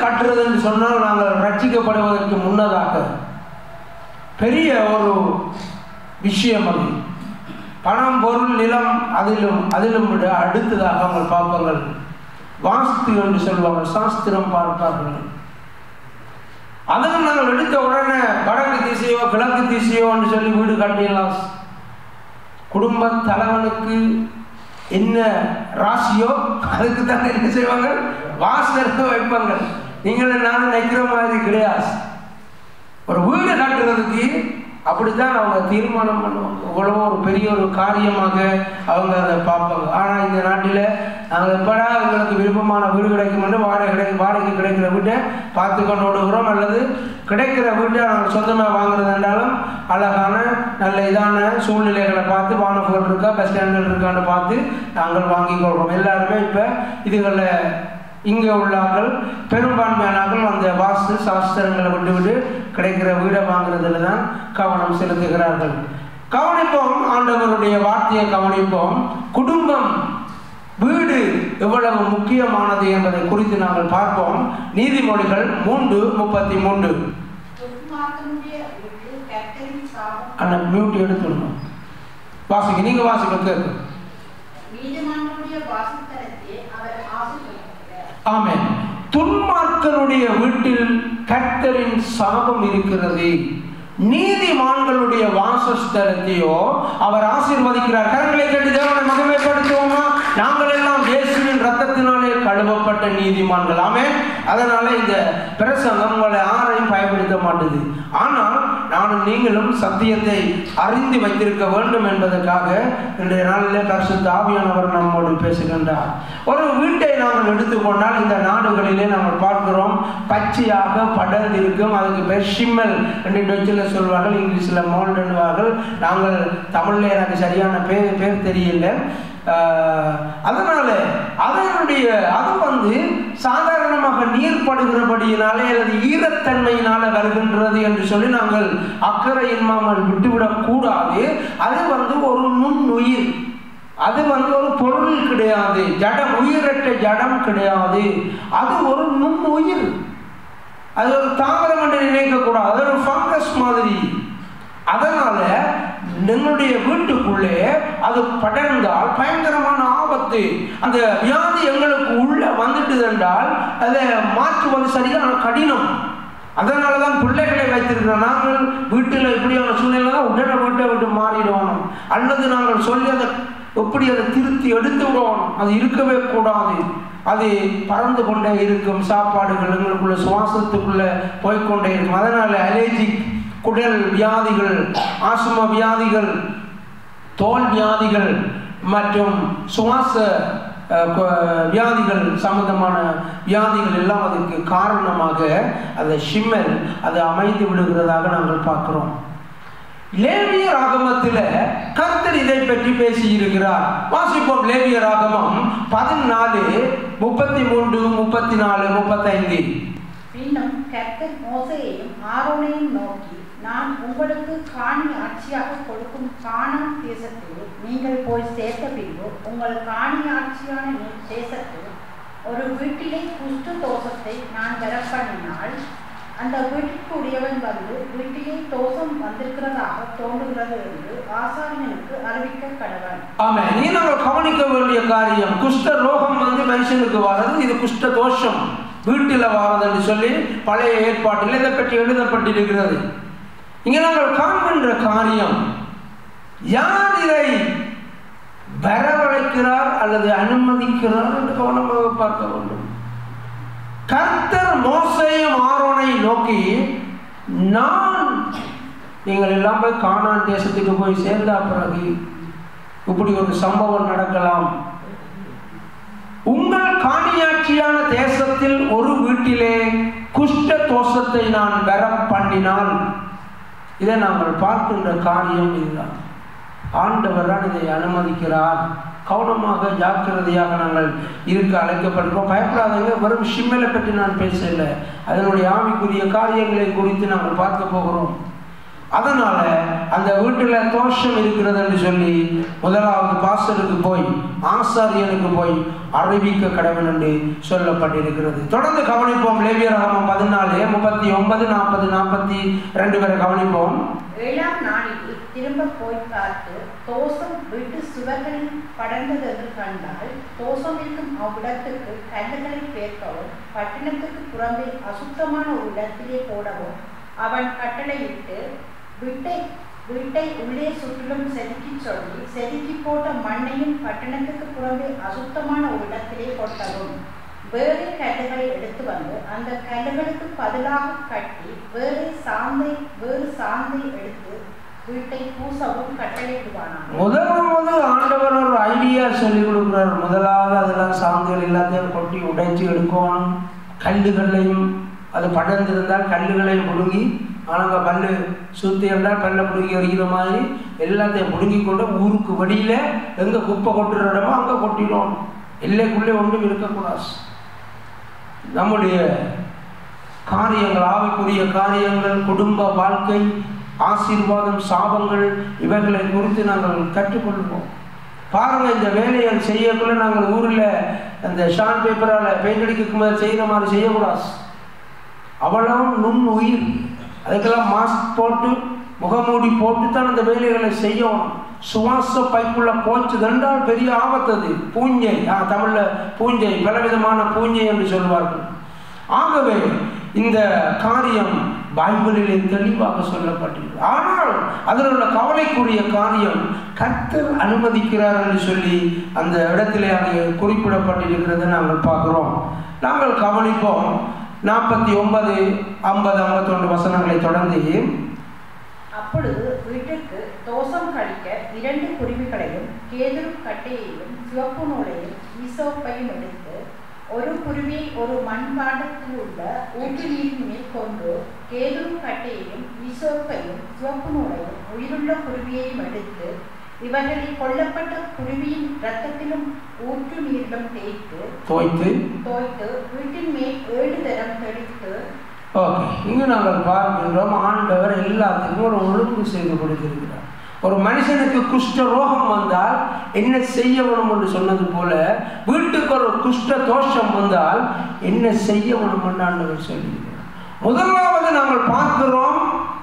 கட்டுறது என்று சொன்னால் நாங்கள் ரட்சிக்கப்படுவதற்கு முன்னதாக பெரிய ஒரு விஷயம் அது பணம் பொருள் நிலம் அதிலும் அதிலும் விட அடுத்ததாக அவங்க பார்ப்பார்கள் வாஸ்து என்று சொல்வாங்க சாஸ்திரம் பார்ப்பார்கள் அதுவும் நாங்கள் எடுத்த உடனே வடக்கு திசையோ கிழக்கு திசையோ என்று சொல்லி வீடு கட்டிடலாம் குடும்ப தலைவனுக்கு என்ன ராசியோ அதுக்கு தான் என்ன செய்வாங்க வாசனை வைப்பாங்க நீங்கள் நானும் நினைக்கிற மாதிரி கிடையாது ஒரு வீடு கட்டுறதுக்கு அப்படித்தான் அவங்க தீர்மானம் பண்ணுவாங்க இவ்வளோ ஒரு பெரிய ஒரு காரியமாக அவங்க அதை பார்ப்பாங்க ஆனால் இந்த நாட்டில் நாங்கள் எப்படா எங்களுக்கு விருப்பமான வீடு கிடைக்கும்னு வாடகை கிடை வாடகை கிடைக்கிற வீட்டை பார்த்து கொண்டு ஓடுகிறோம் அல்லது கிடைக்கிற வீட்டை நாங்கள் சொந்தமாக வாங்குறது என்றாலும் அழகான நல்ல இதான சூழ்நிலைகளை பார்த்து வானப்புகள் இருக்கா பஸ் ஸ்டாண்டுகள் இருக்கான்னு பார்த்து நாங்கள் வாங்கி கொள்கிறோம் எல்லாருமே இப்போ இதுகளில் இங்கே உள்ளார்கள் பெரும்பான்மையானார்கள் அந்த வாஸ்து சாஸ்திரங்களை விட்டு விட்டு கிடைக்கிற வீடை வாங்குறதுல தான் கவனம் செலுத்துகிறார்கள் கவனிப்போம் ஆண்டவருடைய வார்த்தையை கவனிப்போம் குடும்பம் வீடு எவ்வளவு முக்கியமானது என்பதை குறித்து நாங்கள் பார்ப்போம் நீதிமொழிகள் மூன்று முப்பத்தி மூன்று துன்மார்க்கனுடைய வீட்டில் கர்த்தரின் சாபம் அந்த மியூட் எடுத்துடணும் வாசிக்க நீங்க வாசிக்க கேட்கு நீதிமான்களுடைய வாசஸ்தலத்தை அவர் ஆசீர்வதிக்கிறார் ஆமென் துன்மார்க்கனுடைய வீட்டில் கர்த்தரின் சாபம் இருக்கிறது நீதிமான்களுடைய வாசஸ்தலத்தையோ அவர் ஆசீர்வதிக்கிறார் கரங்களை கட்டி தேவனை மகிமைப்படுத்துவோமா நாங்கள் எல்லாம் இயேசுவின் ரத்தத்தினாலே கழுவப்பட்ட நீதிமான்கள் ஆமே அதனால இந்த பிரசங்கம் உங்களை யாரையும் பயன்படுத்த மாட்டுது ஆனால் நானும் நீங்களும் சத்தியத்தை அறிந்து வைத்திருக்க வேண்டும் என்பதற்காக இன்றைய நாளிலே பரிசுத்த ஆவியானவர் நம்மோடு பேசுகின்றார் ஒரு வீட்டை நாங்கள் எடுத்துக்கொண்டால் இந்த நாடுகளிலே நாங்கள் பார்க்கிறோம் பச்சையாக படர்ந்து இருக்கும் அதுக்கு பேர் ஷிம்மல் என்று டொச்சில் சொல்வார்கள் இங்கிலீஷில் மோல்ட் என்பார்கள் நாங்கள் தமிழில் எனக்கு சரியான பேர் பேர் தெரியல ஆஹ், அதனால அதனுடைய அது வந்து சாதாரணமாக நீர் படுகிறபடியினாலே அல்லது ஈரத்தன்மையினால வருகின்றது என்று சொல்லி நாங்கள் அக்கறை இல்லாமல் விட்டுவிடக் கூடாது அது வந்து ஒரு நுண்ணுயிர் அது வந்து ஒரு பொருள் கிடையாது ஜடம் உயிரற்ற ஜடம் கிடையாது அது ஒரு நுண்ணுயிர் அது ஒரு தாவரம் என்று நினைக்கக்கூடாது அது ஒரு ஃபங்கஸ் மாதிரி அதனால நம்முடைய வீட்டுக்குள்ளே அது படர்ந்தால் பயங்கரமான ஆபத்து அந்த வியாதி எங்களுக்கு உள்ள வந்துட்டுது என்றால் அதை மாற்றுவது சரியான கடினம் அதனால தான் பிள்ளைகளை வைத்திருக்கிறோம் நாங்கள் வீட்டில் இப்படியான சூழ்நிலை தான் உடனே வீட்டை விட்டு மாறிடுவோம் அல்லது நாங்கள் சொல்லி அதை எப்படி அதை திருத்தி எடுத்து விடுவோம் அது இருக்கவே கூடாது அது பறந்து கொண்டே இருக்கும் சாப்பாடுகள் எங்களுக்குள்ள சுவாசத்துக்குள்ள போய்க்கொண்டே இருக்கும் அதனால அலர்ஜிக் குடல் வியாதிகள் ஆஸ்மா வியாதிகள் தோல் வியாதிகள் மற்றும் சுவாச அஹ், கொ- வியாதிகள் சம்பந்தமான வியாதிகள் எல்லாம் அதுக்கு காரணமாக அந்த ஷிம்மல் அது அமைந்து விடுகிறதாக நாங்கள் பார்க்கிறோம் லேவிய ராகமத்தில் கர்த்தர் இதை பற்றி பேசி இருக்கிறார் வாசிப்போம் லேவிய ராகமம் பதினாலு முப்பத்தி மூன்று முப்பத்தி நாலு முப்பத்தைந்து பின்னும் கர்த்தர் மோசேயையும் ஆரோனையும் நோக்கி நான் உங்களுக்கு காணி ஆட்சியாக கொடுக்கும் கானான் தேசத்தில் நீங்கள் போய் சேர்த்த பின்பு உங்கள் காணி ஆட்சியான நீ- தேசத்தில் ஒரு வீட்டிலே குஷ்ட தோஷத்தை நான் வரப்பண்ணினால் அந்த வீட்டிற்கு உடையவன் வந்து வீட்டிலே தோஷம் வந்திருக்கிறதாக தோன்றுகிறது என்று ஆசாரியனுக்கு அறிவிக்க கடவன் ஆமா நீ நாங்கள் கவனிக்க வேண்டிய காரியம் குஷ்ட ரோகம் வந்து மனுஷனுக்கு வர்றது இது குஷ்ட தோஷம் வீட்டில் வாரதுன்னு சொல்லி பழைய ஏற்பாட்டில் இதை பற்றி எழுதப்பட்டிருக்கிறது இங்கே நாங்கள் காண்கின்ற காரியம் யார் இதை வரவழைக்கிறார் அல்லது அனுமதிக்கிறார் என்று கவனமாக பார்க்க வேண்டும் கர்த்தர் மோசையும் ஆரோனை நோக்கி நான் நீங்கள் எல்லாம் போய் கானான் தேசத்துக்கு போய் சேர்ந்தா பிறகு இப்படி ஒரு சம்பவம் நடக்கலாம் உங்கள் காணியாட்சியான தேசத்தில் ஒரு வீட்டிலே குஷ்ட தோஷத்தை நான் வர பண்ணினால் இதை நாங்கள் பார்க்கின்ற காரியம் இதுதான் ஆண்டவர் தான் இதை அனுமதிக்கிறார் கவனமாக ஜாக்கிரதையாக நாங்கள் இருக்க அழைக்கப்படுகிறோம் பயப்படாதீங்க வெறும் ஷிம்மலை பற்றி நான் பேசல அதனுடைய ஆவிக்குரிய காரியங்களை குறித்து நாங்கள் பார்க்க போகிறோம் அதனால அந்த வீட்டுல தோஷம் இருக்கிறது என்று சொல்லி முதலாவது பாஸ்டருக்கு போய் ஆசாரியனுக்கு போய் அறிவிக்க கடவுள் என்று சொல்லப்பட்டிருக்கிறது தொடர்ந்து கவனிப்போம் லேவியரகமம் பதினாலு முப்பத்தி ஒன்பது நாற்பது நாற்பத்தி ரெண்டு பேரை கவனிப்போம் ஏழாம் நாளில் திரும்ப போய் பார்த்து தோசம் வீட்டு சுவர்களில் படர்ந்தது என்று கண்டால் தோசம் இருக்கும் அவ்விடத்துக்கு கல்லுகளை பேர்க்கவும் பட்டணத்துக்கு புறம்பே அசுத்தமான ஒரு இடத்திலே போடவும் அவன் கட்டளையிட்டு வீட்டை வீட்டை உள்ளே சுற்றிலும் செதுக்கி சொல்லி செதுக்கி போட்ட மண்ணையும் பட்டணத்துக்கு புறம்பே அசுத்தமான ஒரு இடத்திலே கொட்டவும் வேறு கல்லுகளை எடுத்து வந்து அந்த கல்லுகளுக்கு பதிலாக கட்டி வேறு சாந்தை வேறு சாந்தை எடுத்து வீட்டை பூசவும் கட்டளையிடுவானாம் முதலாவது ஆண்டவர் ஒரு ஐடியா சொல்லி கொடுக்குறார் முதலாவது அதெல்லாம் சாந்துகள் எல்லாத்தையும் கொட்டி உடைச்சு எடுக்கணும் கல்லுகளையும் அது படர்ந்திருந்தால் கல்லுகளையும் பிடுங்கி ஆனாங்க பல்லு சுத்தி இருந்தால் பல்ல பிடுங்கி எறிகிற மாதிரி எல்லாத்தையும் பிடுங்கி கொண்டு ஊருக்கு வழியில எங்க குப்பை கொட்டுற இடமோ அங்க கொட்டிடும் எல்லைக்குள்ளே ஒன்றும் இருக்கக்கூடாது நம்முடைய காரியங்கள் ஆவிக்குரிய காரியங்கள் குடும்ப வாழ்க்கை ஆசீர்வாதம் சாபங்கள் இவைகளை குறித்து நாங்கள் கற்றுக்கொள்வோம் பாருங்க இந்த வேலையை செய்யக்குள்ள நாங்கள் ஊரில் அந்த ஷார்ட் பேப்பரால் பெயிண்ட் அடிக்கும் போது செய்கிற மாதிரி செய்யக்கூடாது அவ்வளவு நுண் உயிர் அதுக்கெல்லாம் மாஸ்க் போட்டு முகமூடி போட்டு தான் அந்த வேலைகளை செய்யணும் சுவாச பைக்குள்ள போச்சு கண்டால் பெரிய ஆபத்தது பூஞ்சை ஆ தமிழில் பூஞ்சை பலவிதமான பூஞ்சை என்று சொல்வார்கள் ஆகவே இந்த காரியம் பைபிளிலே தெளிவாக சொல்லப்பட்டிருக்கு ஆனால் அதில் உள்ள கவலைக்குரிய காரியம் கர்த்தர் அனுமதிக்கிறார் என்று சொல்லி அந்த இடத்திலே அங்கே குறிப்பிடப்பட்டிருக்கிறதை நாங்கள் பார்க்கிறோம் நாங்கள் கவனிப்போம் நாற்பத்தி ஒன்பது ஐம்பது ஐம்பத்தொன்று வசனங்களை தொடர்ந்து அப்பொழுது வீட்டிற்கு தோசம் கழிக்க இரண்டு குருவிகளையும் கேதுரு கட்டையையும் சிவப்பு நூலையும் ஈசோப்பையும் எடுத்து ஒரு குருவியை ஒரு மண்பாண்டத்தில் உள்ள ஊற்று நீரின் மேல் கொண்டு கேதுரு கட்டையையும் ஈசோப்பையும் சிவப்பு நூலையும் உயிருள்ள குருவியையும் எடுத்து இவர்களில் கொல்லப்பட்ட குருவியின் இரத்தத்திலும் ஊற்று நீரிலும் தேய்த்து தோய்த்து தோய்த்து வீட்டின் மேல் ஏழு தரம் தெளித்து ஓகே இங்கு நாங்கள் பார்க்கின்றோம் ஆண்டவர் எல்லாத்துக்கும் ஒரு ஒழுங்கு செய்து கொடுத்திருக்கிறார் ஒரு மனுஷனுக்கு குஷ்ட ரோகம் வந்தால் என்ன செய்ய வேணும் என்று சொன்னது போல வீட்டுக்கு ஒரு குஷ்ட தோஷம் வந்தால் என்ன செய்ய வேணும் என்று ஆண்டவர் சொல்லியிருக்கிறார் முதலாவது நாங்கள் பார்க்கிறோம்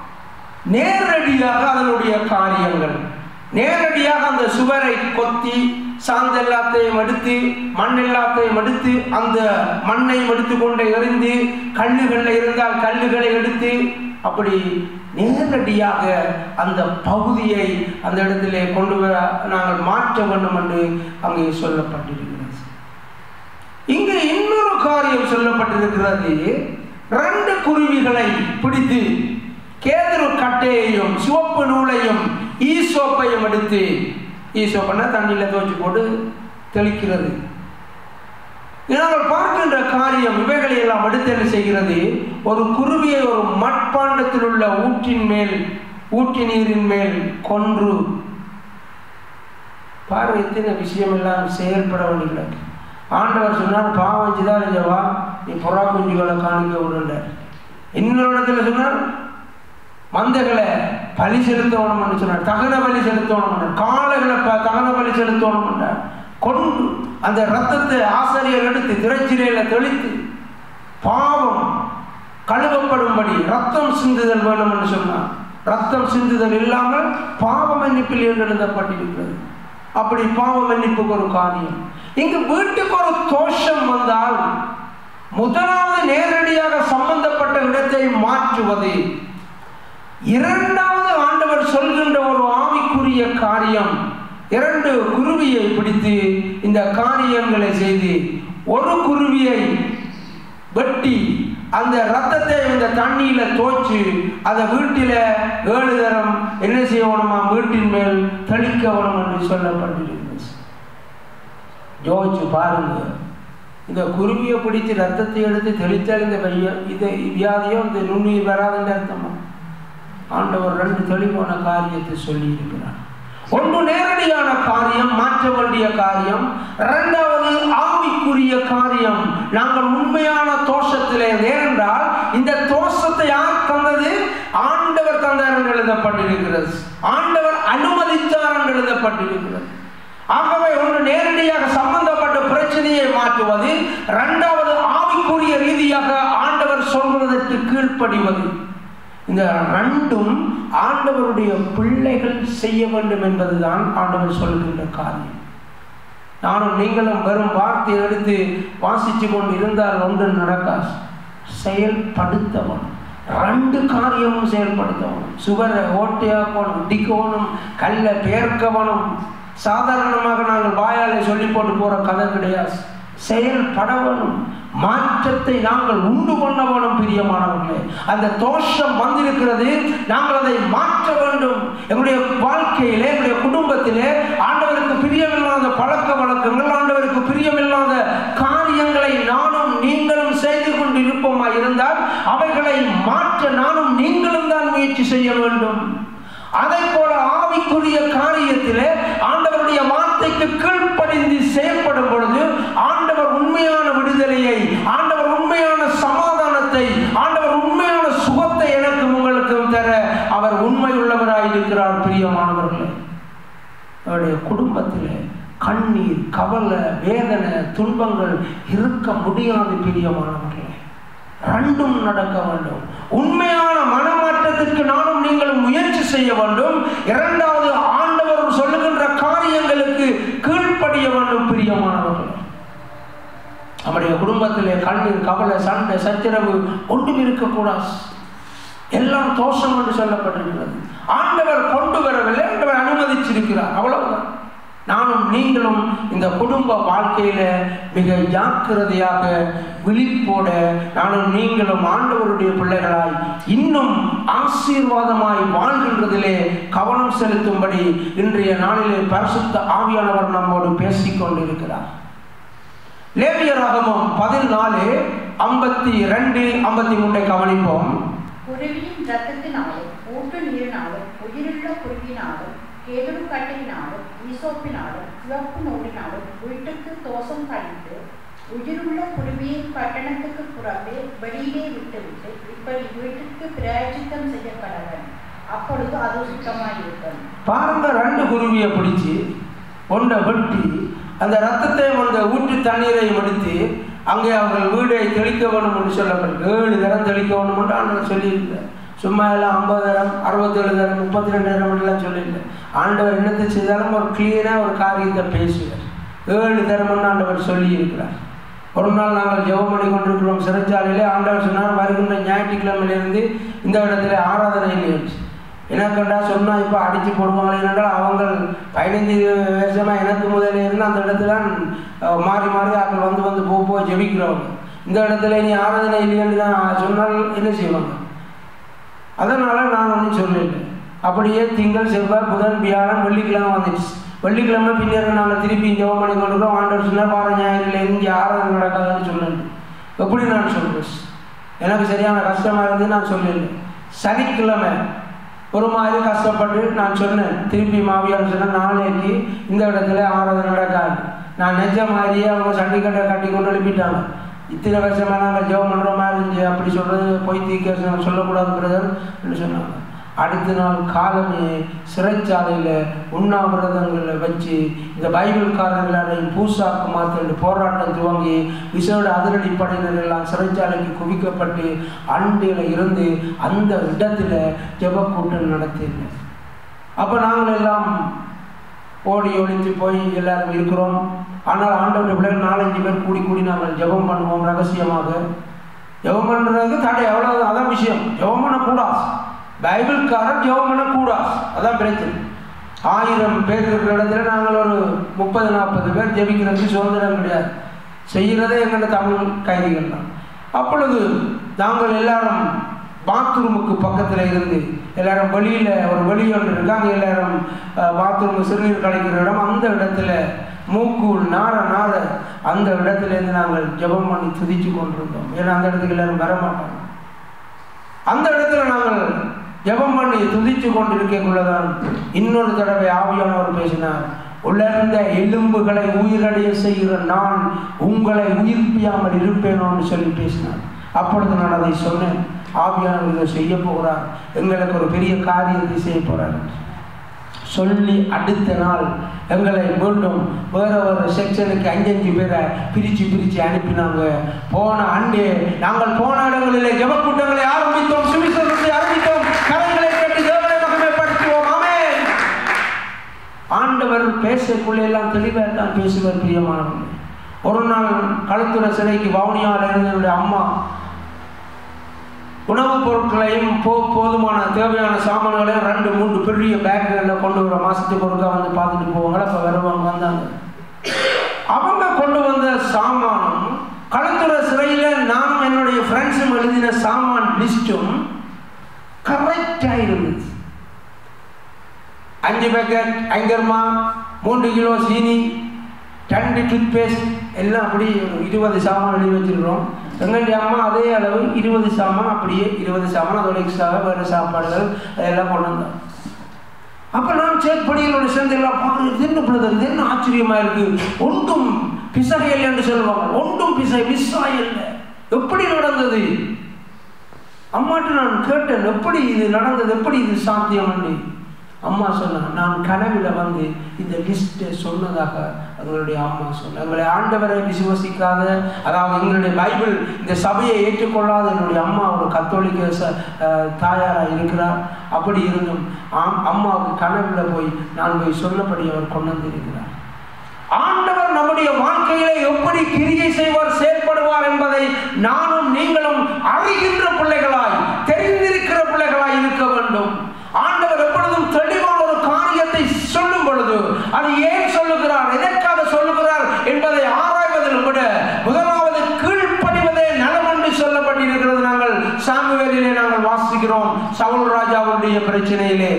நேரடியாக அதனுடைய காரியங்கள் நேரடியாக அந்த சுவரை கொத்தி சாந்து எல்லாத்தையும் எடுத்து மண் எல்லாத்தையும் எடுத்து அந்த மண்ணையும் எடுத்து கொண்டு எறிந்து கல்லுகளில் இருந்தால் கல்லுகளை எடுத்து அப்படி நேரடியாக அந்த பகுதியை அந்த இடத்திலே கொண்டு வர நாங்கள் மாற்ற வேண்டும் என்று அங்கே சொல்லப்பட்டிருக்கிறது இங்கு இன்னொரு காரியம் சொல்லப்பட்டிருக்கிறது ரெண்டு குருவிகளை பிடித்து கேதுரு கட்டையையும் சிவப்பு நூலையும் ஈசோப்பையும் எடுத்து ஈசோப்பன்னா தண்ணியில் துவச்சி போட்டு தெளிக்கிறது நாங்கள் பார்க்கின்ற காரியம் இவைகளை எல்லாம் அடுத்து என்ன செய்கிறது ஒரு குருவியை ஒரு மட்பாண்டத்தில் உள்ள ஊற்றின் மேல் ஊற்றி நீரின் மேல் கொன்று பாரு எத்தனை விஷயம் எல்லாம் செயல்பட வேண்டியது ஆண்டவர் சொன்னார் பாவம் சிதாரிஜவா நீ புறா குஞ்சுகளை காணிக்க விடுண்டார் இன்னொரு இடத்துல சொன்னார் மந்தைகளை பலி செலுத்தணும்னு சொன்னார் தகன பலி செலுத்தணும் காளைகளை ப- தகன பலி செலுத்தணும் கொண்டு அந்த ரத்தத்தை ஆசிரியர் எடுத்து திரைச்சிலையில தெளித்து பாவம் கழுவப்படும்படி ரத்தம் சிந்துதல் வேணும் என்று சொன்னார் ரத்தம் சிந்துதல் இல்லாமல் பாவ மன்னிப்பில் எழுதப்பட்டிருக்கிறது அப்படி பாவ மன்னிப்புக்கு ஒரு காரியம் இங்கு வீட்டுக்கு ஒரு தோஷம் வந்தால் முதலாவது நேரடியாக சம்பந்தப்பட்ட இடத்தை மாற்றுவது இரண்டாவது ஆண்டவர் சொல்கின்ற ஒரு ஆவிக்குரிய காரியம் இரண்டு குருவியை பிடித்து இந்த காரியங்களை செய்து ஒரு குருவியை வெட்டி அந்த ரத்தத்தை இந்த தண்ணியில தோச்சு அதை வீட்டில ஏழு தரம் என்ன செய்யணுமா வீட்டின் மேல் தெளிக்க வேணும் என்று சொல்லப்பட்டிருக்கிறது யோசிச்சு பாருங்க இந்த குருவியை பிடித்து ரத்தத்தை எடுத்து தெளித்தால் இந்த வெய்ய இது வியாதியோ இந்த நுண்ணுயிர் வராதுன்ற அர்த்தமா ஆண்டவர் ரெண்டு தெளிவான காரியத்தை சொல்லி இருக்கிறார் ஒன்று நேரடியான காரியம் மாற்ற வேண்டிய காரியம் இரண்டாவது ஆவிக்குரிய காரியம் நாங்கள் உண்மையான தோஷத்திலே ஏனென்றால் இந்த தோஷத்தை தோஷத்தை யார் தந்தது ஆண்டவர் தந்தார் என்று எழுதப்பட்டிருக்கிறது ஆண்டவர் அனுமதித்தார் என்று எழுதப்பட்டிருக்கிறது ஆகவே ஒன்று நேரடியாக சம்பந்தப்பட்ட பிரச்சனையை மாற்றுவது இரண்டாவது ஆவிக்குரிய ரீதியாக ஆண்டவர் சொல்வதற்கு கீழ்ப்படிவது இந்த ரெண்டும் ஆண்டவருடைய பிள்ளைகள் செய்ய வேண்டும் என்பதுதான் ஆண்டவர் சொல்கின்ற காரியம் நானும் நீங்களும் வெறும் வார்த்தை எடுத்து வாசித்து கொண்டு இருந்தால் ஒன்று நடக்காது செயல்படுத்தவன் ரெண்டு காரியமும் செயல்படுத்தவனும் சுவரை ஓட்டையாக்கணும் இடிக்கவனும் கல்லை பேர்க்கவனும் சாதாரணமாக நாங்கள் வாயாலே சொல்லி போட்டு போற கதை கிடையாது செயல்படவனும் மாற்றத்தை நாங்கள் உண்டு பண்ணவனும் பிரியமானவர்களே அந்த தோஷம் வந்திருக்கிறது நாங்கள் அதை மாற்ற வேண்டும் எங்களுடைய வாழ்க்கையிலே எங்களுடைய குடும்பத்திலே ஆண்டவருக்கு பிரியமில்லாத பழக்க வழக்கங்கள் ஆண்டவருக்கு பிரியமில்லாத காரியங்களை நானும் நீங்களும் செய்து கொண்டு இருப்போமா இருந்தால் அவைகளை மாற்ற நானும் நீங்களும் தான் முயற்சி செய்ய வேண்டும் அதை போல ஆவிக்குரிய காரியத்திலே ஆண்டவருடைய வார்த்தைக்கு கீழ்ப்படிந்து செயல்படும் பொழுது ஆண்டவர் உண்மையான விடுதலையை ஆண்டவர் உண்மையான சமாதானத்தை ஆண்டவர் உண்மையான சுகத்தை எனக்கு உங்களுக்கும் தர அவர் உண்மை உள்ளவராய் இருக்கிறார் பிரியமானவர்களே அவருடைய குடும்பத்திலே கண்ணீர் கவலை வேதனை துன்பங்கள் இருக்க முடியாது பிரியமானவர்களே ரெண்டும் நடக்க வேண்டும் உண்மையான மனமாற்றத்திற்கு நானும் நீங்களும் முயற்சி செய்ய வேண்டும் இரண்டாவது ஆண்டவர் சொல்லுகின்ற காரியங்களுக்கு கீழ்ப்படிய வேண்டும் பிரியமானவர்கள் நம்முடைய குடும்பத்திலே கண்ணீர் கவலை சண்டை சச்சரவு ஒன்றும் இருக்கக்கூடாது எல்லாம் தோஷம் என்று சொல்லப்பட்டிருக்கிறது ஆண்டவர் கொண்டு வரவில்லை ஆண்டவர் அனுமதிச்சிருக்கிறார் அவ்வளவுதான் நானும் நீங்களும் இந்த குடும்ப வாழ்க்கையில மிக ஜாக்கிரதையாக விழிப்போட நானும் நீங்களும் ஆண்டவருடைய பிள்ளைகளாய் இன்னும் ஆசீர்வாதமாய் வாழ்கின்றதிலே கவனம் செலுத்தும்படி இன்றைய நாளிலே பரிசுத்த ஆவியானவர் நம்மோடு பேசிக் கொண்டிருக்கிறார் லேவியராகமம் பதினாலு ஐம்பத்தி ரெண்டு ஐம்பத்தி மூன்றை கவனிப்போம் குருவியின் ரத்தத்தினாலும் ஊற்று நீரினாலும் உயிருள்ள குருவினாலும் கேதுரு கட்டையினாலும் ஈசோப்பினாலும் சிவப்பு நூலினாலும் வீட்டுக்கு தோசம் கழித்து உயிருள்ள குருவியை பட்டணத்துக்கு புறம்பே வெளியிலே விட்டுவிட்டு இப்படி வீட்டுக்கு பிராயச்சித்தம் செய்யப்படவன் அப்பொழுது அது சுத்தமாயிருக்கும் பாருங்க ரெண்டு குருவியை பிடிச்சி ஒன்றை வெட்டி அந்த ரத்தத்தையும் அந்த ஊற்று தண்ணீரையும் எடுத்து அங்கே அவர்கள் வீடை தெளிக்க வேணும் என்று சொல்லப்பட்டு ஏழு தரம் தெளிக்க வேணும் என்று ஆண்டவர் சொல்லியிருந்தார் சும்மா எல்லாம் ஐம்பது தரம் அறுபத்தேழு தரம் முப்பத்தி ரெண்டு தரம் எல்லாம் சொல்லியிருந்தார் ஆண்டவர் என்னத்தை செய்தாலும் ஒரு கிளியராக ஒரு காரியத்தை பேசுவார் ஏழு தரம்னு ஆண்டவர் சொல்லி இருக்கிறார் ஒரு நாள் நாங்கள் ஜெபம் பண்ணி கொண்டிருக்கிறோம் சிறைச்சாலையிலே ஆண்டவர் சொன்னார் வருகின்ற ஞாயிற்றுக்கிழமையிலிருந்து இந்த இடத்துல ஆராதனை நிகழ்ச்சி எனக்கண்டா சொன்னா இப்போ அடித்து போடுவாங்க ஏனென்றால் அவங்க பதினஞ்சு வருஷமா எனக்கு முதல்ல இருந்து அந்த இடத்துல அஹ், மாறி மாறி ஆட்கள் வந்து வந்து போக போய் ஜெபிக்கிறவங்க இந்த இடத்துல நீ ஆராதனை இல்லைன்னு தான் சொன்னால் என்ன செய்வாங்க அதனால நான் ஒன்றும் சொல்லல அப்படியே திங்கள் செவ்வாய் புதன் வியாழன் வெள்ளிக்கிழமை வந்துச்சு வெள்ளிக்கிழமை பின்னர் நாங்கள் திருப்பி ஜெபம் பண்ணி கொண்டிருக்கோம் ஆண்டவர் சொன்னார் பாரு ஞாயிறுல இங்கே ஆராதனை நடக்காதுன்னு சொல்லல எப்படி நான் சொல்றேன் எனக்கு சரியான கஷ்டமா இருந்து நான் சொல்லல சனிக்கிழமை ஒரு மாதிரி கஷ்டப்பட்டு நான் சொன்னேன் திருப்பி மாவியார் சொன்னேன் நாளைக்கு இந்த இடத்துல ஆராதனை நடக்காது நான் நெஞ்ச மாதிரியே அவங்க சண்டிக்கட்டை கட்டி கொண்டு எழுப்பிட்டாங்க இத்தனை வருஷமா நாங்கள் ஜெபம் பண்ணுற மாதிரி இருந்துச்சு அப்படி சொல்றது பொய் தீக்க சொல்லக்கூடாது பிரதர் சொன்னாங்க அடுத்த நாள் காலமே சிறைச்சாலையில் உண்ணாவிரதங்களில் வச்சு இந்த பைபிள்காரர்களையும் பூசாக்கு மாற்ற போராட்டம் துவங்கி விசேட அதிரடி படையினர் எல்லாம் சிறைச்சாலைக்கு குவிக்கப்பட்டு அண்டையில் இருந்து அந்த இடத்துல ஜெப கூட்டம் நடத்தியிருந்தேன் அப்போ நாங்கள் எல்லாம் ஓடி ஒளிஞ்சு போய் எல்லாரும் இருக்கிறோம் ஆனால் ஆண்டவருடைய பிள்ளைகள் நாலஞ்சு பேர் கூடி கூடி நாங்கள் ஜெபம் பண்ணுவோம் ரகசியமாக ஜெபம் பண்ணுறதுக்கு தடை எவ்வளோ அதான் விஷயம் ஜெபம் பண்ணக்கூடாது பைபிள்காரர் ஜெபம் பண்ணக்கூடாது அதான் பிரச்சனை ஆயிரம் பேர் இருக்கிற இடத்துல நாங்கள் ஒரு முப்பது நாற்பது பேர் ஜெபிக்கிறதுக்கு சுதந்திரம் கிடையாது செய்கிறதே எங்களோட தமிழ் கைதிகள் தான் அப்பொழுது நாங்கள் எல்லாரும் பாத்ரூமுக்கு பக்கத்தில் இருந்து எல்லாரும் வெளியில் ஒரு வெளி ஒன்று இருக்கு அங்கே எல்லாரும் பாத்ரூம் சிறுநீர் கழிக்கிற இடம் அந்த இடத்துல மூக்கூல் நார நார அந்த இடத்துல இருந்து நாங்கள் ஜெபம் பண்ணி துதிச்சு கொண்டிருந்தோம் ஏன்னா அந்த இடத்துக்கு எல்லாரும் வர மாட்டாங்க அந்த இடத்துல நாங்கள் ஜெபம் பண்ணி துதிச்சு கொண்டிருக்கக்குள்ளதான் இன்னொரு தடவை ஆவியானவர் பேசினார் உலர்ந்த எலும்புகளை உயிரடைய செய்கிற நான் உங்களை உயிர்ப்பியாமல் இருப்பேனோன்னு சொல்லி பேசினார் அப்பொழுது நான் அதை சொன்னேன் ஆவியானவர் இதை செய்ய போகிறார் எங்களுக்கு ஒரு பெரிய காரியத்தை செய்ய போகிறார் சொல்லி அடுத்த நாள் எங்களை மீண்டும் வேற ஒரு செக்ஷனுக்கு அஞ்சஞ்சு பேரை பிரித்து பிரித்து அனுப்பினாங்க போன அண்டே நாங்கள் போன இடங்களிலே ஜபக்கூட்டங்களை ஆரம்பித்தோம் சுவிசேஷத்தை ஆரம்பித்தோம் கரங்களை கட்டி தேவனை மகிமைப்படுத்துவோம் ஆமென் ஆண்டவர் பேசக்குள்ளே எல்லாம் தெளிவாக தான் பேசுவார் பிரியமானவர்களே ஒரு நாள் களுத்துற சிலைக்கு வவுனியாவில் இருந்த என்னுடைய அம்மா உணவுப் பொருட்களையும் போ போதுமான தேவையான சாமான்களையும் ரெண்டு மூன்று பெரிய பேக்குகளில் கொண்டு வர மாசத்துக்கு ஒருக்கா வந்து பார்த்துட்டு போவாங்க அப்போ வருவாங்க வந்தாங்க அவங்க கொண்டு வந்த சாமானும் களத்துற சிறையில் நானும் என்னுடைய ஃப்ரெண்ட்ஸும் எழுதின சாமான் லிஸ்ட்டும் கரெக்டாக இருந்துச்சு அஞ்சு பேக்கெட் ஐங்கர்மா மூன்று கிலோ சீனி ரெண்டு டூத் பேஸ்ட் எல்லாம் அப்படி ஒரு இருபது சாமான் எழுதி வச்சிருக்கிறோம் எங்களுடைய அம்மா அதே அளவு இருபது சாமான் அப்படியே இருபது சாமான் அதோட எக்ஸ்ட்ராவாக வேறு சாப்பாடுகள் அதெல்லாம் கொண்டு வந்தோம் அப்போ நான் செக் படிகளோட சேர்ந்து எல்லாம் பார்க்குறது இது என்ன பிரதர் இது என்ன ஆச்சரியமா இருக்கு ஒன்றும் பிசகையில் என்று சொல்லுவாங்க ஒன்றும் பிசை மிஸ் ஆகல எப்படி நடந்தது அம்மாட்ட நான் கேட்டேன் எப்படி இது நடந்தது எப்படி இது சாத்தியம் என்று அம்மா சொன்னா நான் கனவுல வந்து இந்த லிஸ்ட்டை சொன்னதாக எங்களுடைய அம்மா சொன்ன எங்களை ஆண்டவரை விசுவசிக்காத அதாவது எங்களுடைய பைபிள் இந்த சபையை ஏற்றுக்கொள்ளாத என்னுடைய அம்மா ஒரு கத்தோலிக்க ச தாயாராக இருக்கிறார் அப்படி இருந்தும் ஆம் அம்மாவுக்கு கனவுல போய் நான் போய் சொன்னபடி அவர் கொண்டு வந்திருக்கிறார் ஆண்டவர் நம்முடைய வாழ்க்கையிலே எப்படி கிரியை செய்வார் செயல்படுவார் என்பதை நானும் நீங்களும் அறிகின்ற பிள்ளைகளாய் தெரிந்திருக்கிற பிள்ளைகளாய் இருக்க வேண்டும் ஆண்டவர் எப்பொழுதும் தெளிவான ஒரு காரியத்தை சொல்லும் பொழுது அது ஏன் சொல்லுகிறார் எதற்காக சொல்லுகிறார் என்பதை ஆராய்வதில் விட முதலாவது கீழ்ப்படிவதே நலம் என்று சொல்லப்பட்டிருக்கிறது நாங்கள் சாமுவேலிலே நாங்கள் வாசிக்கிறோம் சவுல் ராஜாவுடைய பிரச்சனையிலே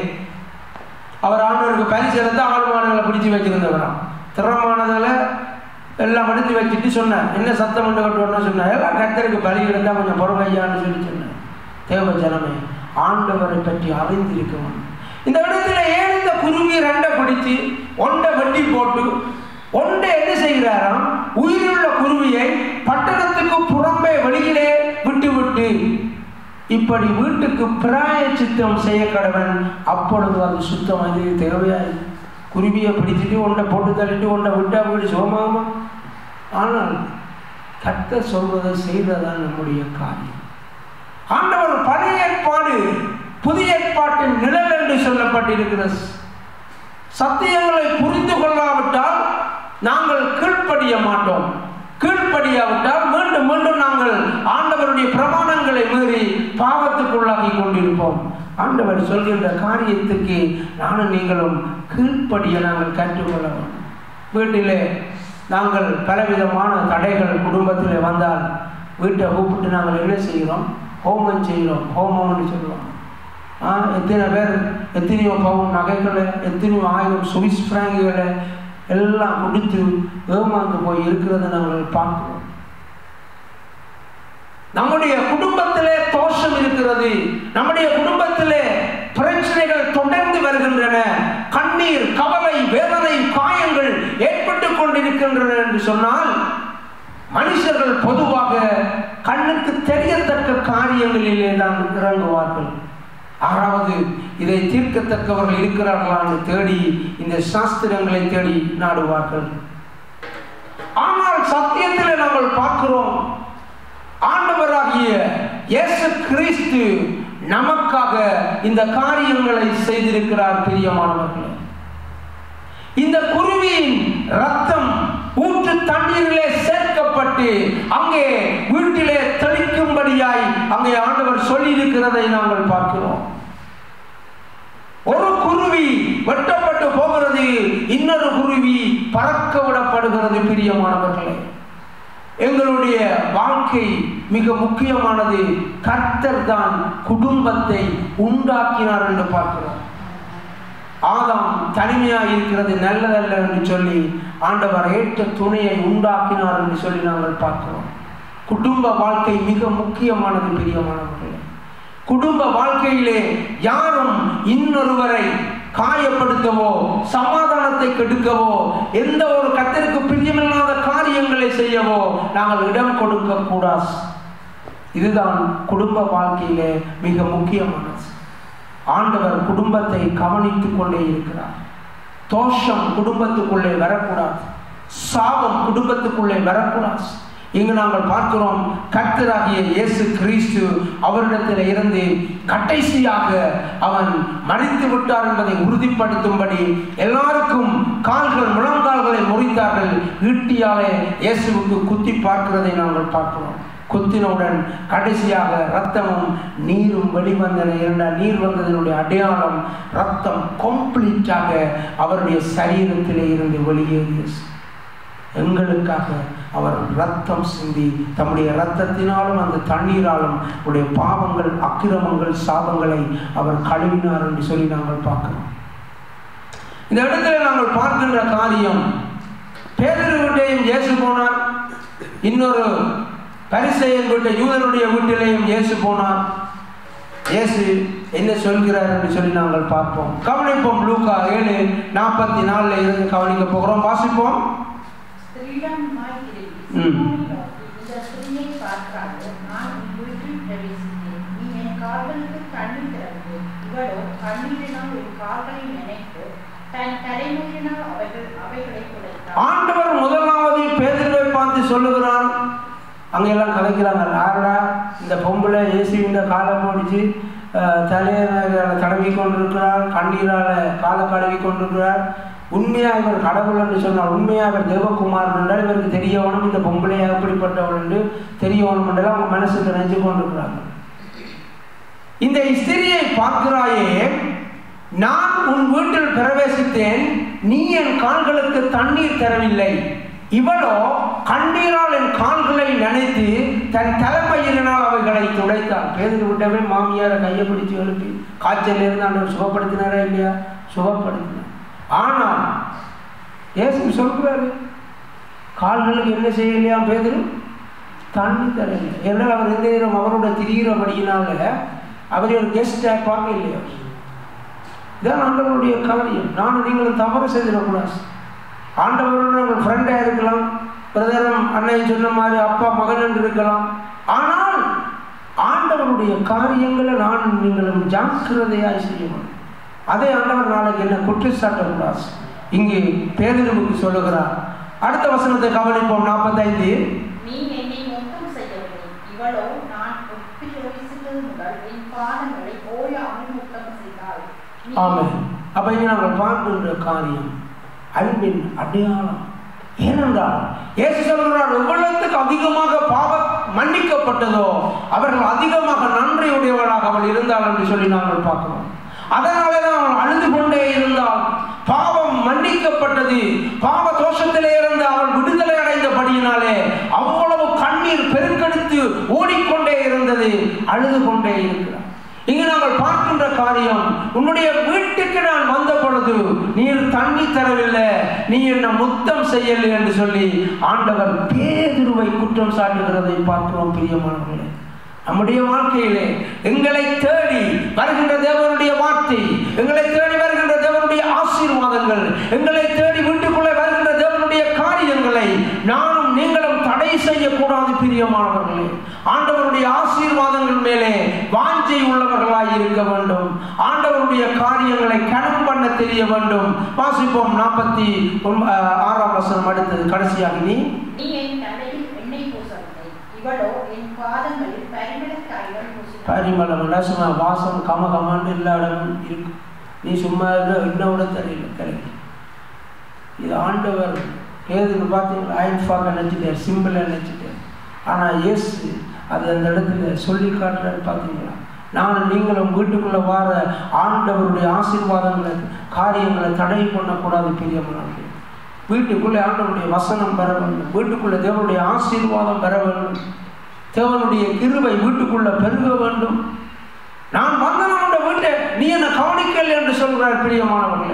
அவர் ஆண்டவருக்கு பரிசு எடுத்து ஆடு மாடுகளை பிடிச்சு வச்சிருந்தவராம் திறமானதில் எல்லாம் எடுத்து வச்சுட்டு சொன்னேன் என்ன சத்தம் கொண்டு கட்டுவோம்னு சொன்னேன் எல்லாம் கத்தருக்கு பலி எடுத்தால் கொஞ்சம் பொறுமையான்னு சொல்லி சொன்னேன் தேவ ஜனமே ஆண்டவரை பற்றி அறிந்திருக்கணும் இந்த இடத்துல ஏன் இந்த குருவி ரெண்டை பிடிச்சு ஒன்றை வெட்டி போட்டு ஒன்றை என்ன செய்கிறாராம் உயிருள்ள குருவியை பட்டணத்துக்கு புறம்பே வெளியிலே விட்டு விட்டு இப்படி வீட்டுக்கு பிராய சித்தம் செய்ய கடவன் அப்பொழுது அது சுத்தம் அது தேவையாது குருவியை பிடிச்சிட்டு ஒன்றை போட்டு தள்ளிட்டு ஒன்றை விட்டா வீடு சோமாகுமா ஆனால் கத்த சொல்வதை செய்ததான் நம்முடைய காரியம் ஆண்டவர் பழைய ஏற்பாடு புதிய ஏற்பாட்டின் நிழல் என்று சொல்லப்பட்டிருக்கிற சத்தியங்களை புரிந்து கொள்ளாவிட்டால் நாங்கள் கீழ்ப்படிய மாட்டோம் கீழ்ப்படியாவிட்டால் மீண்டும் மீண்டும் நாங்கள் ஆண்டவருடைய பிரமாணங்களை மீறி பாவத்துக்குள்ளாகி கொண்டிருப்போம் ஆண்டவர் சொல்கின்ற காரியத்துக்கு நானும் நீங்களும் கீழ்ப்படிய நாங்கள் கற்றுக்கொள்ள வேண்டும் வீட்டிலே நாங்கள் பலவிதமான தடைகள் குடும்பத்தில் வந்தால் வீட்டை கூப்பிட்டு நாங்கள் என்ன செய்கிறோம் ஹோமம் செய்கிறோம் ஹோமம்னு சொல்லுவோம் ஆ எத்தனை பேர் எத்தனையோ பவுன் நகைகளை எத்தனையோ ஆயிரம் சுவிஸ் பிராங்குகளை எல்லாம் கொடுத்து ஏமாந்து போய் இருக்கிறத நாங்கள் பார்க்கிறோம் நம்முடைய குடும்பத்திலே தோஷம் இருக்கிறது நம்முடைய குடும்பத்திலே பிரச்சனைகள் தொடர்ந்து வருகின்றன கண்ணீர் கவலை வேதனை காயங்கள் ஏற்பட்டு கொண்டிருக்கின்றன என்று சொன்னால் மனுஷர்கள் பொதுவாக கண்ணுக்கு தெரியத்தக்க காரியங்களிலே தான் இறங்குவார்கள் ஆறாவது இதை தீர்க்கத்தக்கவர்கள் இருக்கிறார்களான்னு தேடி இந்த சாஸ்திரங்களை தேடி நாடுவார்கள் ஆனால் சத்தியத்தில் நாங்கள் பார்க்கிறோம் ஆண்டவராகிய இயேசு கிறிஸ்து நமக்காக இந்த காரியங்களை செய்திருக்கிறார் பிரியமானவர்களே இந்த குருவியின் ரத்தம் ஊற்று தண்ணீரிலே சேர்க்கப்பட்டு அங்கே வீட்டிலே தெளிக்கும்படியாய் அங்கே ஆண்டவர் சொல்லி இருக்கிறதை நாங்கள் பார்க்கிறோம் ஒரு குருவி வெட்டப்பட்டு போகிறது இன்னொரு குருவி பறக்க விடப்படுகிறது பிரியமானவர்களே எங்களுடைய வாழ்க்கை மிக முக்கியமானது கர்த்தர் தான் குடும்பத்தை உண்டாக்கினார் என்று பார்க்கிறோம் ஆதாம் தனிமையாக இருக்கிறது நல்லதல்ல என்று சொல்லி ஆண்டவர் ஏற்ற துணையை உண்டாக்கினார் என்று சொல்லி நாங்கள் பார்க்கிறோம் குடும்ப வாழ்க்கை மிக முக்கியமானது பிரியமானவர்களே குடும்ப வாழ்க்கையிலே யாரும் இன்னொருவரை காயப்படுத்தவோ சமாதானத்தை கெடுக்கவோ எந்த ஒரு கத்தருக்கு பிரியமில்லாத காரியங்களை செய்யவோ நாங்கள் இடம் கொடுக்க கூடாது இதுதான் குடும்ப வாழ்க்கையிலே மிக முக்கியமானது ஆண்டவர் குடும்பத்தை கவனித்துக் கொண்டே இருக்கிறார் தோஷம் குடும்பத்துக்குள்ளே வரக்கூடாது சாபம் குடும்பத்துக்குள்ளே வரக்கூடாது இங்கு நாங்கள் பார்க்கிறோம் கர்த்தராகிய இயேசு கிறிஸ்து அவரிடத்தில் இருந்து கடைசியாக அவன் மறித்து விட்டார் என்பதை உறுதிப்படுத்தும்படி எல்லாருக்கும் கால்கள் முழங்கால்களை முறித்தார்கள் ஈட்டியாலே இயேசுவுக்கு குத்தி பார்க்கிறதை நாங்கள் பார்க்கிறோம் குத்தினவுடன் கடைசியாக ரத்தமும் நீரும் வெளிவந்தன இரண்டால் நீர் வந்ததனுடைய அடையாளம் ரத்தம் கம்ப்ளீட்டாக அவருடைய சரீரத்திலே இருந்து வெளியேறியது எங்களுக்காக அவர் ரத்தம் சிந்தி தம்முடைய ரத்தத்தினாலும் அந்த தண்ணீராலும் உடைய பாவங்கள் அக்கிரமங்கள் சாபங்களை அவர் கழுவினார் என்று சொல்லி நாங்கள் பார்க்கிறோம் இந்த இடத்துல நாங்கள் பார்க்கின்ற காரியம் பேதர் வீட்டையும் இயேசு போனார் இன்னொரு பரிசெயன் வீட்டை யூதனுடைய வீட்டிலேயும் இயேசு போனார் இயேசு என்ன சொல்கிறார் என்று சொல்லி நாங்கள் பார்ப்போம் கவனிப்போம் லூக்கா ஏழு நாற்பத்தி நாலுல இருந்து கவனிக்க போகிறோம் வாசிப்போம் ஸ்திரீடமாய் திரும்பி ம். சீமோனை நோக்கி, இந்த ஸ்திரீயை பார்க்காது நான் உன் வீட்டில் பிரவேசித்தேன் நீ என் கால்களுக்கு தண்ணீர் திறந்து இவளோ கண்ணீரினால் என் கால்களை நினைத்து தன் தலைமுறையினால் அவைகள் அவைகளை துடைத்தார் ஆண்டவர் முதலாவது பேதுருவை பார்த்து சொல்லுகிறார் அங்கெல்லாம் கலைக்கிறாங்க யாரடா இந்த பொம்பளை இயேசுவின் காலை முடிச்சு தலையை தடவி கொண்டிருக்கிறார் கண்ணீரால் காலை கழுவி கொண்டிருக்கிறார் உண்மையா இவர் கடவுள் என்று சொன்னார் உண்மையா இவர் தேவகுமாரன் என்றால் இவருக்கு தெரியவனும் இந்த பொம்பளையா எப்படிப்பட்டவள் என்று தெரியவனும் என்றெல்லாம் அவங்க மனசுக்கு நினைச்சு கொண்டிருக்கிறாங்க இந்த ஸ்திரியை பார்க்கிறாயே நான் உன் வீட்டில் பிரவேசித்தேன் நீ என் கால்களுக்கு தண்ணீர் தரவில்லை இவளோ கண்ணீரால் என் கால்களை நினைத்து தன் தலைமையினால் அவைகளை துடைத்தாள் பேருந்து விட்டவே மாமியாரை கையை பிடிச்சு எழுப்பி காய்ச்சல் இருந்து ஆண்டவர் சுகப்படுத்தினாரா இல்லையா சுகப்படுத்தினார் ஆனால் இயேசு சொல்கிறாரு கால்களுக்கு என்ன செய்யலையா பேதரு தண்ணி தரல ஏன்னால் அவர் எந்த நேரம் அவரோட திரிகிறபடியினால அவரை ஒரு கெஸ்ட் பார்க்க இல்லையா இதான் ஆண்டவருடைய காரியம் நானும் நீங்களும் தவறு செய்திடக்கூடாது ஆண்டவரோடு நாங்கள் ஃப்ரெண்டாக இருக்கலாம் பிரதரம் அன்னை சொன்ன மாதிரி அப்பா மகன் என்று இருக்கலாம் ஆனால் ஆண்டவருடைய காரியங்களை நான் நீங்களும் ஜாக்கிரதையாய் செய்யணும் அதை ஆண்டவர் நாளைக்கு என்ன குற்றச்சாட்டக்கூடாது இங்கே பேதருவுக்கு சொல்லுகிறார் அடுத்த வசனத்தை கவனிப்போம் நாற்பத்தைந்து நீ என்னை மொத்தம் செய்யவில்லை இவளோ நான் உட்பிரவேசித்தது முதல் என் பாதங்களை ஓயாமல் முத்தம் செய்தாள் நீ- ஆமென் அப்ப இங்க நாங்கள் பார்க்கின்ற காரியம் அன்பின் அடையாளம் ஏனென்றால் இயேசு சொல்கிறார் எவ்வளவுக்கு அதிகமாக பாவம் மன்னிக்கப்பட்டதோ அவர்கள் அதிகமாக நன்றியுடையவர்களாக அவள் இருந்தாள் என்று சொல்லி நாங்கள் பார்க்கிறோம் அதனாலே தான் அவள் அழுது கொண்டே இருந்தாள் பாவம் மன்னிக்கப்பட்டது பாவ தோஷத்திலே இருந்து அவள் விடுதலை அடைந்தபடியினாலே அவ்வளவு கண்ணீர் பெருக்கெடுத்து ஓடிக்கொண்டே இருந்தது அழுது கொண்டே இருக்கிறார் இங்கு நாங்கள் பார்க்கின்ற காரியம் உன்னுடைய வீட்டுக்கு நான் வந்த பொழுது நீர் தண்ணி தரவில்லை நீ என்ன முத்தம் செய்யலை என்று சொல்லி ஆண்டவர் பேதுருவை குற்றம் சாட்டுகிறதை பார்க்கிறோம் பிரியமானவர்களே நம்முடைய வாழ்க்கையிலே எங்களை தேடி வருகின்ற தேவனுடைய வார்த்தை எங்களை தேடி வருகின்ற தேவனுடைய ஆசீர்வாதங்கள் எங்களை தேடி வீட்டுக்குள்ளே வருகின்ற தேவனுடைய காரியங்களை நானும் நீங்களும் தடை செய்யக்கூடாது பிரியமானவர்களே ஆண்டவருடைய ஆசீர்வாதங்கள் மேலே வாஞ்சை உள்ளவர்களாய் இருக்க வேண்டும் ஆண்டவருடைய காரியங்களை கணம் பண்ண தெரிய வேண்டும் வாசிப்போம் நாற்பத்தி ஆறாம் வசனம் அடுத்தது கடைசியாக நீ நீ என் தலையில் எண்ணெய் பூசவில்லை இவளோ என் பாதங்களில் பரிமள காய்கள் பூசினாள் பரிமளம் சும்மா வாசம் கம கமான்னு எல்லா இடமும் இருக்கு நீ சும்மா இருக்க இன்னும் கூட தெரியல கிடைக்கும் இது ஆண்டவர் பேதுக்கு பார்த்தீங்களா ஐன்ஃபாக நினச்சிட்டார் சிம்பிளாக நினச்சிட்டார் ஆனால் இயேசு அது அந்த இடத்துல சொல்லி காட்டுறாரு பார்த்தீங்களா நான் நீங்களும் வீட்டுக்குள்ளே வார ஆண்டவருடைய ஆசீர்வாதங்களை காரியங்களை தடை பண்ணக்கூடாது பிரியமானவர்களே வீட்டுக்குள்ளே ஆண்டவருடைய வசனம் பெற வேண்டும் வீட்டுக்குள்ளே தேவனுடைய ஆசீர்வாதம் பெற வேண்டும் தேவனுடைய கிருபை வீட்டுக்குள்ளே பெருக வேண்டும் நான் வந்தனோட வீட்டை நீ என்ன கவனிக்கல என்று சொல்கிறார் பிரியமானவர்களே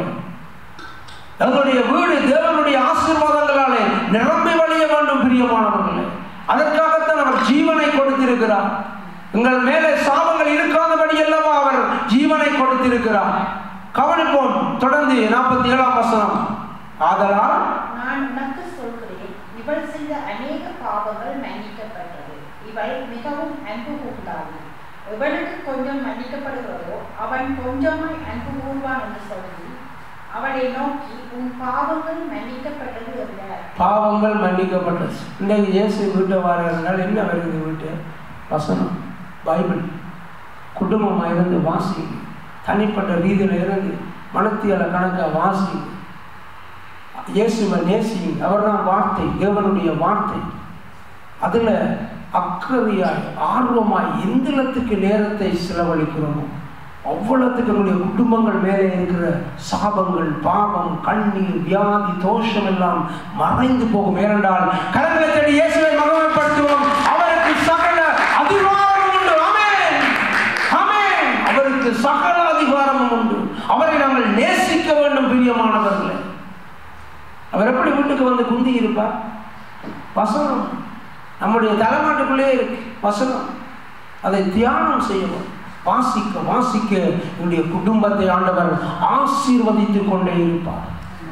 எங்களுடைய வீடு தேவனுடைய ஆசீர்வாதங்களாலே நிரம்பி வழிய வேண்டும் பிரியமானவர்களே அதற்காகத்தான் அவர் ஜீவனை கொடுத்திருக்கிறார் உங்கள் மேலே சாபங்கள் இருக்காதபடி அல்லவா அவர் ஜீவனை கொடுத்திருக்கிறார் கவனிப்போம் தொடர்ந்து நாற்பத்தி ஏழாம் வசனம் ஆதலால் நான் உனக்கு சொல்கிறேன் இவள் செய்த அநேக பாவங்கள் மன்னிக்கப்பட்டது இவள் இவள் மிகவும் அன்பு கூர்ந்தாள் எவனுக்கு கொஞ்சம் மன்னிக்கப்படுகிறதோ அவன் கொஞ்சமாய் அன்பு கூர்வான் என்று சொல்லி அவளை நோக்கி உன் பாவங்கள் மன்னிக்கப்பட்டது என்றார் பாவங்கள் மன்னிக்கப்பட்டது இன்றைக்கு இயேசு வீட்டை வாரனால் என்ன வருது வீட்டு வசனம் பைபிள் குடும்பமாக இருந்து வாசி தனிப்பட்ட ரீதியில் இருந்து மனத்தியால கணக்காக வாசி இயேசுவை நேசிங்க அவர் தான் வார்த்தை தேவனுடைய வார்த்தை அதில் அக்கறையாய் ஆர்வமாய் எந்திரத்துக்கு நேரத்தை செலவழிக்கிறோமோ அவ்வளவுக்கு நம்முடைய குடும்பங்கள் மேலே இருக்கிற சாபங்கள் பாவம் கண்ணீர் வியாதி தோஷம் எல்லாம் மறைந்து போகும் ஏனென்றால் கரங்களை தேடி இயேசுவை மகிமைப்படுத்துவோம் அவருக்கு சகல அதிகாரம் உண்டு ஆமென் ஆமென் அவருக்கு சகல அதிகாரமும் உண்டு அவரை நாங்கள் நேசிக்க வேண்டும் பிரியமானவர்களே அவர் எப்படி வீட்டுக்கு வந்து குந்தி இருப்பார் வசனம் நம்முடைய தலைமாட்டுக்குள்ளே இருக்கு வசனம் அதை தியானம் செய்யவும் வாசிக்க வாசிக்க என்னுடைய குடும்பத்தை ஆண்டவர் ஆசீர்வதித்துக் கொண்டே இருப்பார்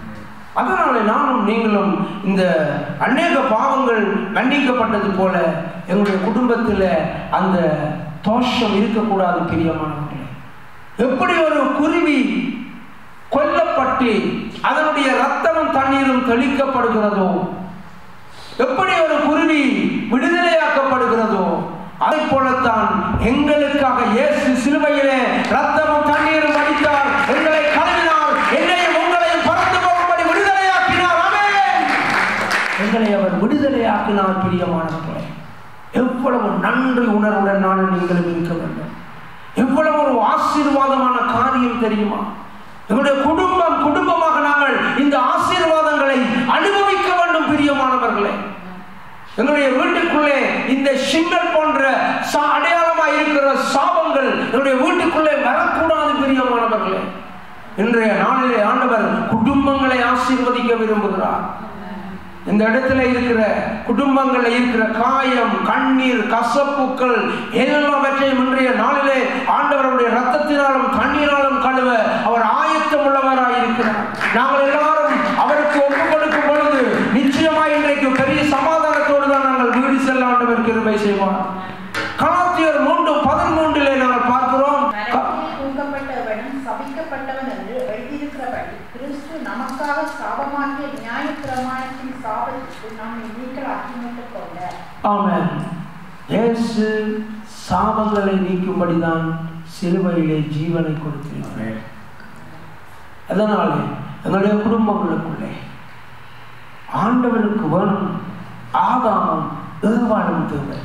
அதனால நானும் நீங்களும் இந்த அநேக பாவங்கள் மன்னிக்கப்பட்டது போல எங்களுடைய குடும்பத்தில் அந்த தோஷம் இருக்கக்கூடாது பிரியமானவர்களே எப்படி ஒரு குருவி கொல்லப்பட்டு அதனுடைய ரத்தமும் தண்ணீரும் தெளிக்கப்படுகிறதோ எப்படி ஒரு குருவி விடுதலையாக்கப்படுகிறதோ அதை போலத்தான் எங்களுக்காக இயேசு சிலுவையிலே ரத்தமும் தண்ணீரும் அடித்தார் எங்களை கழுவினார் என்னையும் உங்களையும் பறந்து போகும்படி விடுதலையாக்கினார் ஆமென். எங்களை அவர் விடுதலையாக்கினார் பிரியமானவர்களே எவ்வளவு நன்றி உணர்வுடன் நானும் நீங்களும் இருக்க வேண்டும் எவ்வளவு ஒரு ஆசீர்வாதமான காரியம் தெரியுமா எங்களுடைய குடும்பம் குடும்பமாக நாங்கள் இந்த ஆசீர்வாதங்களை அனுபவிக்க வேண்டும் பிரியமானவர்களே எங்களுடைய வீட்டுக்குள்ளே இந்த சிங்கல் போன்ற சா- அடையாளமா இருக்கிற சாபங்கள் எங்களுடைய வீட்டுக்குள்ளே வரக்கூடாது பிரியமானவர்களே இன்றைய நாளிலே ஆண்டவர் குடும்பங்களை ஆசீர்வதிக்க விரும்புகிறார் இந்த இடத்துல இருக்கிற குடும்பங்கள்ல இருக்கிற காயம் கண்ணீர் கசப்புக்கள் எல்லாவற்றையும் இன்றைய நாளிலே ஆண்டவருடைய ரத்தத்தினாலும் தண்ணீராலும் கழுவ அவர் ஆயத்தம் உள்ளவராய் இருக்கிறார் நாங்கள் எல்லாரும் அவருக்கு ஒப்பு கொடுக்கும் பொழுது நிச்சயமாய் இன்றைக்கு பெரிய சமாதானத்தோடு தான் நாங்கள் வீடு செல்ல ஆண்டவர் கிருபை செய்வார் கலாத்தியர் மூன்று பதிமூன்றிலே நாங்கள் பார்க்கிறோம் க- மரத்தில் தூக்கப்பட்டவனும் சபிக்கப்பட்டவன் என்று எழுதியிருக்கிறபடி கிறிஸ்து நமக்காக சாபமாகிய நியாய பிரமாணத்தின் சாபத்திற்கு நம்மை நீக்கலாக்கி மீட்டுக் கொண்டார் ஆமென் இயேசு சாபங்களை நீக்கும்படிதான் சிலுவையிலே ஜீவனை கொடுத்திருக்கிறார் அதனாலே எங்களுடைய குடும்பங்களுக்குள்ளே ஆண்டவருக்கு வேணும் ஆதாமம் ஏவாளும் தேவை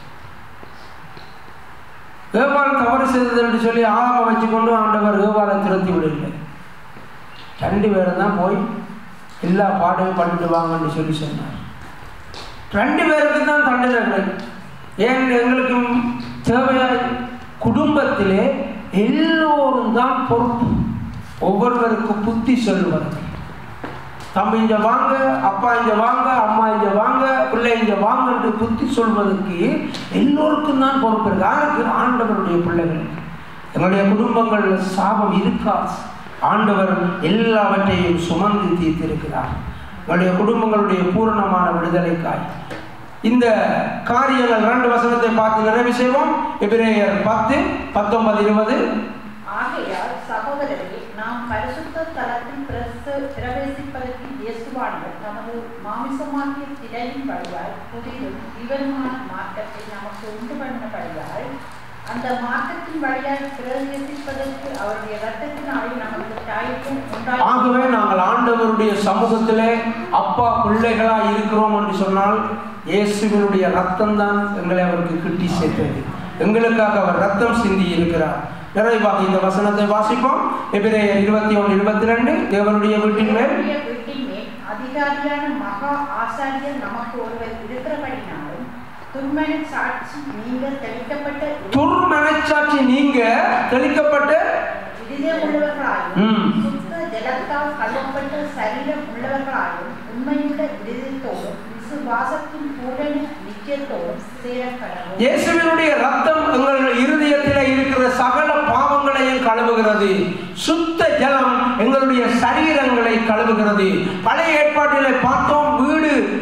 ஏவாள் தவறு செய்தது என்று சொல்லி ஆதாம வச்சுக்கொண்டு ஆண்டவர் ஏவாளை துரத்தி விடவில்லை ரெண்டு பேரும் தான் போய் எல்லா பாடையும் பண்ணிட்டு வாங்கன்னு சொல்லி சொன்னார் ரெண்டு பேருக்கு தான் தண்டனை கிடைக்கும் ஏன் எங்களுக்கும் தேவையாய் குடும்பத்திலே எல்லோரும் தான் பொறுப்பு ஒவ்வொருவருக்கும் புத்தி சொல்லுவது தம்பி இங்க வாங்க அப்பா இங்க வாங்க அம்மா இங்க வாங்க பிள்ளை இங்க வாங்க என்று புத்தி சொல்வதற்கு எல்லோருக்கும் தான் பொறுப்பு இருக்கு யாருக்கு ஆண்டவருடைய பிள்ளைகளுக்கு எங்களுடைய குடும்பங்கள்ல சாபம் இருக்காது ஆண்டவர் எல்லாவற்றையும் சுமந்து தீர்த்திருக்கிறார் எங்களுடைய குடும்பங்களுடைய பூரணமான விடுதலைக்காய் இந்த காரியங்கள் ரெண்டு வசனத்தை பார்த்து நிறைவு செய்வோம் எபிரேயர் பத்து பத்தொன்பது இருபது ஆகையால் சகோதரரே நாம் பரிசுத்த தலத்தில் பிரச- பிரவேசிப்பதற்கு இயேசுவானவர் நமது மாமிசமாகிய திரையின் வழியால் புதிதும் ஜீவனுமான மார்க்கத்தை நமக்கு உண்டு பண்ணபடியால் அந்த மார்க்கத்தின் வழியால் பிரவேசிப்பதற்கு அவருடைய இரத்தத்தினாலே நமக்கு தாய்க்கும் ஆகவே உண்டாய் நாங்கள் ஆண்டவருடைய சமூகத்திலே அப்பா பிள்ளைகளா இருக்கிறோம் என்று சொன்னால் இயேசுவினுடைய ரத்தம் தான் எங்களை அவருக்கு கிட்டி சேர்த்தது எங்களுக்காக அவர் ரத்தம் சிந்தி இருக்கிறார் நிறைவாக இந்த வசனத்தை வாசிப்போம் எபிரேயர் இருபத்தி ஒன்று இருபத்தி ரெண்டு தேவனுடைய வீட்டின் மேல் தேவனுடைய வீட்டின் மேல் அதிகாரியான மகா ஆசாரியர் நமக்கு ஒருவர் இருக்கிறபடினாலும் துர்மன சாட்சி நீங்கள் தெளிக்கப்பட்ட துர் மனச்சாட்சி நீங்க தெளிக்கப்பட்ட இதயம் உள்ளவர்களாயும் ம். சுத்த ஜலத்தால் கழுவப்பட்ட சரீரம் உள்ளவர்களாயும் உண்மையுள்ள இதயத்தோடும் விசுவாசத்தின் பூரண நிச்சயத்தோடும் சேரக்கடவும் இயேசுவினுடைய ரத்தம் எங்கள் இருதயத்தில் இருக்கிற சகல பாவங்களையும் கழுவுகிறது சுத்த ஜலம் எங்களுடைய சரீரங்களை கழுவுகிறது பழைய ஏற்பாட்டிலே பார்த்தோம் வீடுக்கு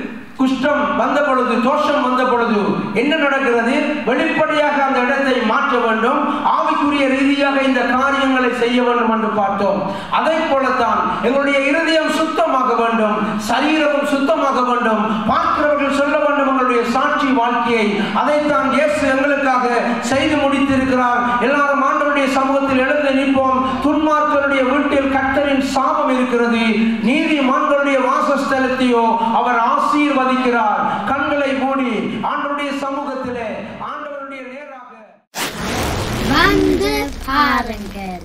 குஷ்டம் வந்த பொழுது தோஷம் வந்த பொழுது என்ன நடக்கிறது வெளிப்படையாக அந்த இடத்தை மாற்ற வேண்டும் ஆவிக்குரிய ரீதியாக இந்த காரியங்களை செய்ய வேண்டும் என்று பார்த்தோம் அதே போலத்தான் எங்களுடைய இருதயம் சுத்தமாக வேண்டும் சரீரமும் சுத்தமாக வேண்டும் பார்க்கிறவர்கள் சொல்ல வேண்டும் எங்களுடைய சாட்சி வாழ்க்கையை அதைத்தான் இயேசு எங்களுக்காக செய்து முடித்திருக்கிறார் எல்லாரும் ஆண்டவருடைய சமூகத்தில் எழுந்து நிற்போம் துன்மார்க்கருடைய வீட்டில் கர்த்தரின் சாபம் இருக்கிறது நீதிமான்களுடைய வாசஸ்தலத்தையோ அவர் ஆசீர்வதிக்கிறார் கண்களை மூடி ஆண்டவருடைய சமூகத்திலே ஆண்டவருடைய நேராக வந்து பாருங்கள்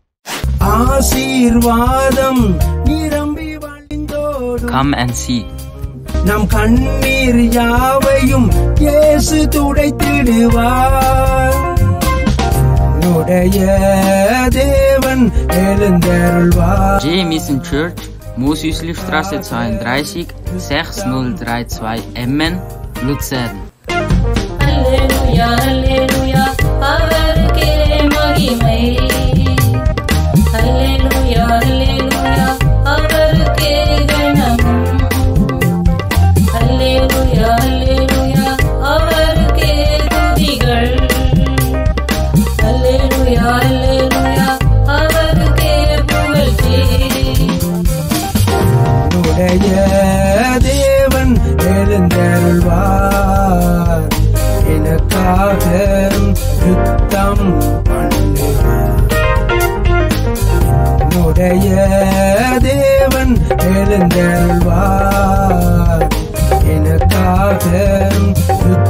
ஆசீர்வாதம் நிரம்பி வழிந்தோடும் Come and see. நம் கண்ணீர் யாவையும் இயேசு துடைத்திடுவார் உடைய தேவன் எழுந்தருள்வார் J. Mission Church, Mosüslistraße 32, 6032 Emmen, Luzern. அல்லேலூயா அல்லேலூயா அவருக்கே மகிமை அல்லேலூயா அல்லேலூயா அவருக்கே கணம் அல்லேலூயா அல்லேலூயா அவருக்கே துதிகள் அல்லேலூயா அல்லேலூயா அவருக்கே புகழ்ச்சி உடைய தேவன் எழுந்தருள்வார் எனக்காக யுத்தம் பண்ணுவார் உடைய தேவன் எழுந்தருள்வார் எனக்காக யுத்தம்